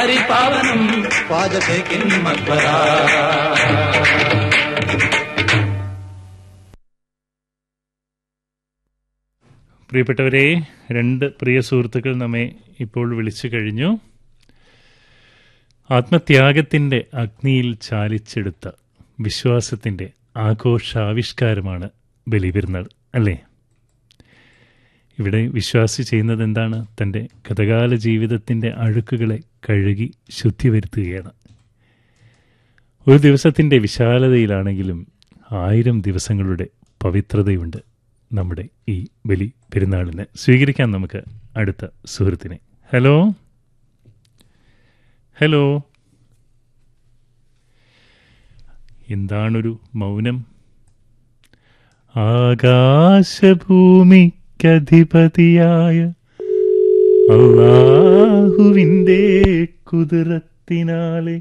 പരിപാവനം വാജശേഖിൻ മക്ബറ പ്രിയപ്പെട്ടവരെ രണ്ട് പ്രിയ സുഹൃത്തുക്കൾ നമ്മെ ഇപ്പോൾ വിളിച്ചു കഴിഞ്ഞു ആത്മത്യാഗത്തിൻ്റെ അഗ്നിയിൽ ചാലിച്ചെടുത്ത വിശ്വാസത്തിൻ്റെ ആഘോഷാവിഷ്കാരമാണ് ബലിപെരുന്നാൾ അല്ലേ ഇവിടെ വിശ്വാസി ചെയ്യുന്നത് എന്താണ് തൻ്റെ ഗതകാല ജീവിതത്തിൻ്റെ അഴുക്കുകളെ കഴുകി ശുദ്ധി വരുത്തുകയാണ് ഒരു ദിവസത്തിൻ്റെ വിശാലതയിലാണെങ്കിലും ആയിരം ദിവസങ്ങളുടെ പവിത്രതയുണ്ട് നമ്മുടെ ഈ ബലി പെരുന്നാളിന് സ്വീകരിക്കാം നമുക്ക് അടുത്ത സുഹൃത്തിനെ ഹലോ ഹലോ എന്താണൊരു മൗനം ആകാശഭൂമിക്കധിപതിയായ അള്ളാഹുവിൻ്റെ കുതിരത്തിനാലെ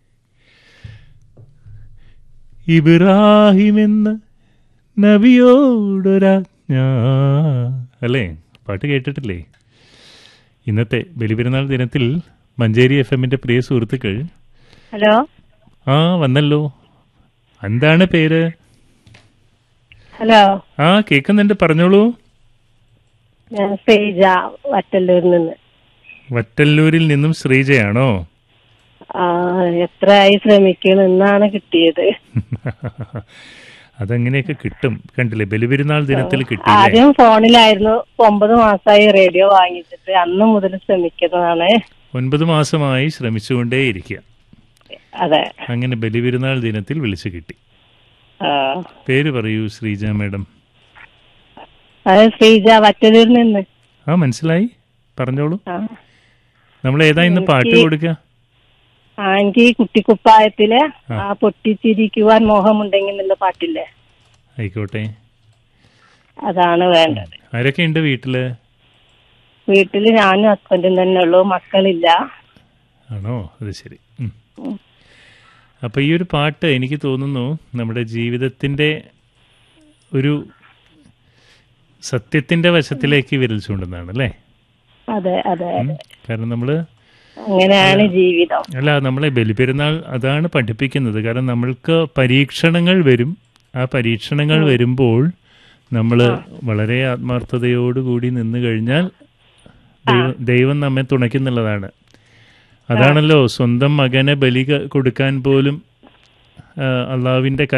ഇബ്രാഹിമെന്ന നബിയോടൊരാജ്ഞ അല്ലേ പാട്ട് കേട്ടിട്ടില്ലേ ഇന്നത്തെ ബലിപെരുന്നാൾ ദിനത്തിൽ മഞ്ചേരി എഫ് എമ്മിന്റെ പ്രിയ സുഹൃത്തുക്കൾ ഹലോ ആ വന്നല്ലോ എന്താണ് പേര് ഹലോ ആ കേൾക്കുന്നുണ്ട് പറഞ്ഞോളൂ ഞാൻ ശ്രീജ വറ്റല്ലൂരിൽ നിന്ന് വറ്റല്ലൂരിൽ നിന്നും ശ്രീജയാണോ ആ എത്രയായി ശ്രമിക്കണം ഇന്നാണ് കിട്ടിയത് അതങ്ങനെയൊക്കെ കിട്ടും കണ്ടില്ലേ ബലിപെരുന്നാൾ ദിനത്തിൽ കിട്ടിയില്ലേ ആദ്യം ഫോണിലായിരുന്നു ഇപ്പൊ ഒമ്പത് മാസമായി റേഡിയോ വാങ്ങിച്ചിട്ട് അന്ന് മുതൽ ശ്രമിക്കുന്നതാണ് ഒൻപത് മാസമായി ശ്രമിച്ചുകൊണ്ടേയിരിക്കുക അതെ അങ്ങനെ ബലിപെരുന്നാൾ ദിനത്തിൽ വിളിച്ചു കിട്ടി ആ പേര് പറയൂ ശ്രീജ മാഡം അത് ശ്രീജ വറ്റലൂരിൽ നിന്ന് ആ മനസ്സിലായി പറഞ്ഞോളൂ ആ നമ്മൾ ഏതാ ഇന്ന് പാട്ട് എനിക്ക് കൊടുക്കുക ആ, എനിക്ക് ഈ കുട്ടിക്കുപ്പായത്തില് ആ. ആ പൊട്ടിച്ചിരിക്കുവാൻ മോഹമുണ്ടെങ്കിൽ എന്നുള്ള പാട്ടില്ലേ ആയിക്കോട്ടെ അതാണ് വേണ്ടത് ആരൊക്കെ ഉണ്ട് വീട്ടില് വീട്ടില് ഞാനും ഹസ്ബൻഡും തന്നെ ഉള്ളൂ മക്കളില്ല ആണോ അത് ശരി ഉം. അപ്പൊ ഈ ഒരു പാട്ട് എനിക്ക് തോന്നുന്നു നമ്മുടെ ജീവിതത്തിന്റെ ഒരു സത്യത്തിന്റെ വശത്തിലേക്ക് വിരൽ ചൂണ്ടുന്നതാണ് അല്ലേ അതെ അതെ ഉം. കാരണം നമ്മള് അങ്ങനെയാണ് ജീവിതം അല്ല നമ്മളെ ബലിപെരുന്നാൾ അതാണ് പഠിപ്പിക്കുന്നത് കാരണം നമ്മൾക്ക് പരീക്ഷണങ്ങൾ വരും ആ പരീക്ഷണങ്ങൾ വരുമ്പോൾ നമ്മൾ വളരെ ആത്മാർത്ഥതയോടുകൂടി നിന്ന് കഴിഞ്ഞാൽ ദൈവം ദൈവം നമ്മെ തുണയ്ക്കുന്നുള്ളതാണ് അതാണല്ലോ സ്വന്തം മകനെ ബലി ക- കൊടുക്കാൻ പോലും ആ, അള്ളാവിൻ്റെ